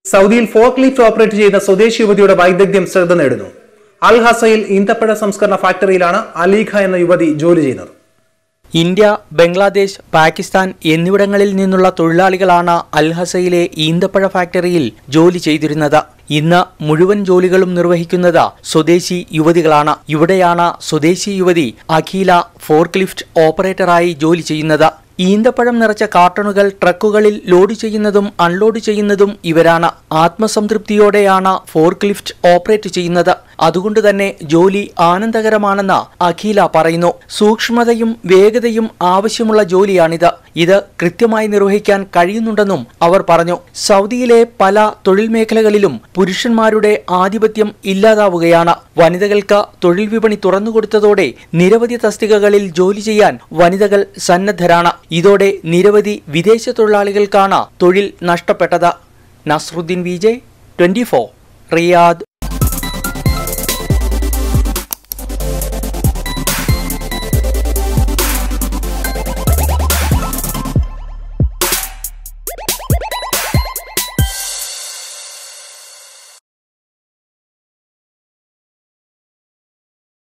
സൗദിയിൽ fork lift operate ചെയ്യുന്ന സ്വദേശി യുവതിയുടെ വൈദഗ്ധ്യം ശ്രദ്ധ നേടുന്നു അൽ ഹസയിൽ ഈന്തപ്പഴ സംസ്കരണ ഫാക്ടറിയിലാണ് അലീഖ എന്ന യുവതി ജോലി ചെയ്യുന്നത് ഇന്ത്യ ബംഗ്ലാദേശ് പാകിസ്ഥാൻ എന്നിവിടങ്ങളിൽ നിന്നുള്ള തൊഴിലാളികളാണ് അൽഹസയിലെ ഈന്തപ്പഴ ഫാക്ടറിയിൽ ജോലി ചെയ്തിരുന്നത് ഇന്ന് മുഴുവൻ ജോലികളും നിർവഹിക്കുന്നത് സ്വദേശി യുവതികളാണ് ഇവിടെയാണ് സ്വദേശി യുവതി അഖീല ഫോർക്ക് ലിഫ്റ്റ് ഓപ്പറേറ്ററായി ജോലി ചെയ്യുന്നത് ഈന്തപ്പഴം നിറച്ച കാർട്ടണുകൾ ട്രക്കുകളിൽ ലോഡ് ചെയ്യുന്നതും അൺലോഡ് ചെയ്യുന്നതും ഇവരാണ് ആത്മസംതൃപ്തിയോടെയാണ് ഫോർക്ക് ലിഫ്റ്റ് ഓപ്പറേറ്റ് ചെയ്യുന്നത് അതുകൊണ്ട് തന്നെ ജോലി ആനന്ദകരമാണെന്ന് അഖീല പറയുന്നു സൂക്ഷ്മതയും വേഗതയും ആവശ്യമുള്ള ജോലിയാണിത് ഇത് കൃത്യമായി നിർവഹിക്കാൻ കഴിയുന്നുണ്ടെന്നും അവർ പറഞ്ഞു സൗദിയിലെ പല തൊഴിൽ മേഖലകളിലും പുരുഷന്മാരുടെ ആധിപത്യം ഇല്ലാതാവുകയാണ് വനിതകൾക്ക് തൊഴിൽ വിപണി തുറന്നുകൊടുത്തതോടെ നിരവധി തസ്തികകളിൽ ജോലി ചെയ്യാൻ വനിതകൾ സന്നദ്ധരാണ് ഇതോടെ നിരവധി വിദേശ തൊഴിലാളികൾക്കാണ് തൊഴിൽ നഷ്ടപ്പെട്ടത് നസ്രുദ്ദീൻ വിജയ് ട്വന്റി റിയാദ്